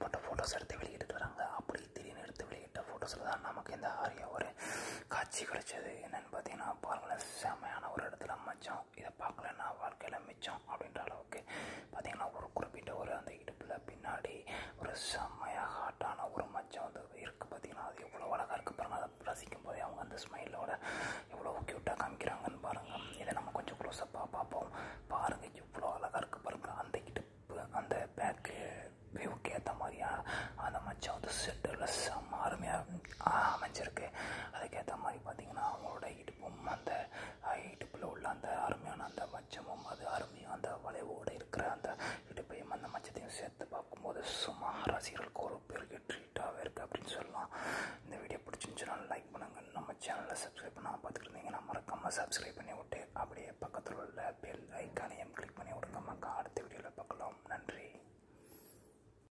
ஏகப்பட்ட ஃபோட்டோஸ் எடுத்து வெளியிட்டு வராங்க அப்படி திடீர்னு எடுத்து வெளியிட்ட ஃபோட்டோஸில் தான் நமக்கு இந்த ஆரிய ஒரு காட்சி கிடைச்சது என்னன்னு பார்த்தீங்கன்னா பாருங்களேன் செமையான ஒரு இடத்துல மச்சம் இதை பார்க்கலன்னா வாழ்க்கையில் மிச்சம் அப்படின்ற அளவுக்கு பார்த்தீங்கன்னா ஒரு குறிப்பிட்ட ஒரு அந்த இடுப்பில் பின்னாடி ஒரு செம்மையாக ஹாட்டான ஒரு மச்சம் வந்து இருக்குது பார்த்தீங்கன்னா அது எவ்வளோ அழகாக இருக்குது பாருங்கள் அதை ரசிக்கும் போதே அவங்க அந்த ஸ்மைலோட எவ்வளோ க்யூட்டாக காமிக்கிறாங்கன்னு பாருங்கள் இதை நம்ம கொஞ்சம் க்ளோஸப்பாக பார்ப்போம் பாருங்கள் எவ்வளோ அழகாக இருக்குது பாருங்கள் அந்த இடுப்பு அந்த பேக்கு வியூக்கு ஏற்ற மாதிரியா அந்த மச்சம் வந்து செட்டில்